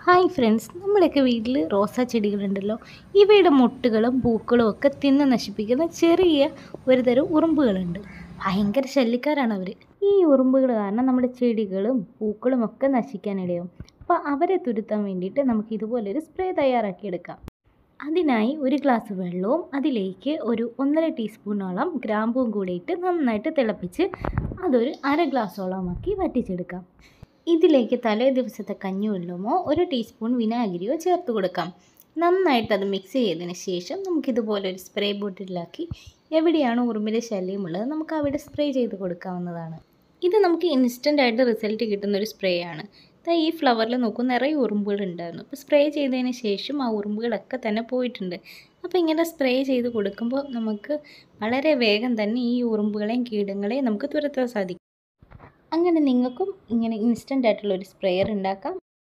hi friends നമ്മളൊക്കെ വീട്ടിൽ റോസാ ചെടികളുണ്ടല്ലോ ഇവയുടെ മുട്ടുകളും പൂക്കളും ഒക്കെ തിന്ന് നശിപ്പിക്കുന്ന ചെറിയ ഒരു തരം ഉറുമ്പുകളുണ്ട് ഭയങ്കര ശല്യക്കാരാണ് അവർ ഈ ഉറുമ്പുകൾ കാരണം നമ്മുടെ ചെടികളും പൂക്കളും ഒക്കെ നശിക്കാനിടയാവും അപ്പോൾ അവരെ തുരുത്താൻ വേണ്ടിയിട്ട് നമുക്ക് ഇതുപോലൊരു സ്പ്രേ തയ്യാറാക്കിയെടുക്കാം അതിനായി ഒരു ഗ്ലാസ് വെള്ളവും അതിലേക്ക് ഒരു ഒന്നര ടീസ്പൂണോളം ഗ്രാമ്പും കൂടി ഇട്ട് നന്നായിട്ട് തിളപ്പിച്ച് അതൊരു അര ഗ്ലാസ്സോളമാക്കി വറ്റിച്ചെടുക്കാം ഇതിലേക്ക് തലേ ദിവസത്തെ കഞ്ഞിവെള്ളമോ ഒരു ടീസ്പൂൺ വിനാഗിരിയോ ചേർത്ത് കൊടുക്കാം നന്നായിട്ട് അത് മിക്സ് ചെയ്തതിന് ശേഷം നമുക്കിതുപോലെ ഒരു സ്പ്രേ ബോട്ടിലാക്കി എവിടെയാണ് ഉറുമ്പിൻ്റെ ശല്യമുള്ളത് നമുക്ക് അവിടെ സ്പ്രേ ചെയ്ത് കൊടുക്കാവുന്നതാണ് ഇത് നമുക്ക് ഇൻസ്റ്റൻ്റ് ആയിട്ട് റിസൾട്ട് കിട്ടുന്ന ഒരു സ്പ്രേ ആണ് ദാ ഈ ഫ്ലവറിൽ നോക്കൂ നിറയെ ഉറുമ്പുകൾ ഉണ്ടായിരുന്നു അപ്പോൾ സ്പ്രേ ചെയ്തതിന് ശേഷം ആ ഉറുമ്പുകളൊക്കെ തന്നെ പോയിട്ടുണ്ട് അപ്പോൾ ഇങ്ങനെ സ്പ്രേ ചെയ്ത് കൊടുക്കുമ്പോൾ നമുക്ക് വളരെ വേഗം തന്നെ ഈ ഉറുമ്പുകളെയും കീടങ്ങളെയും നമുക്ക് തുരത്താൻ സാധിക്കും അങ്ങനെ നിങ്ങൾക്കും ഇങ്ങനെ ഇൻസ്റ്റൻ്റ് ആയിട്ടുള്ള ഒരു സ്പ്രെയർ ഉണ്ടാക്കാം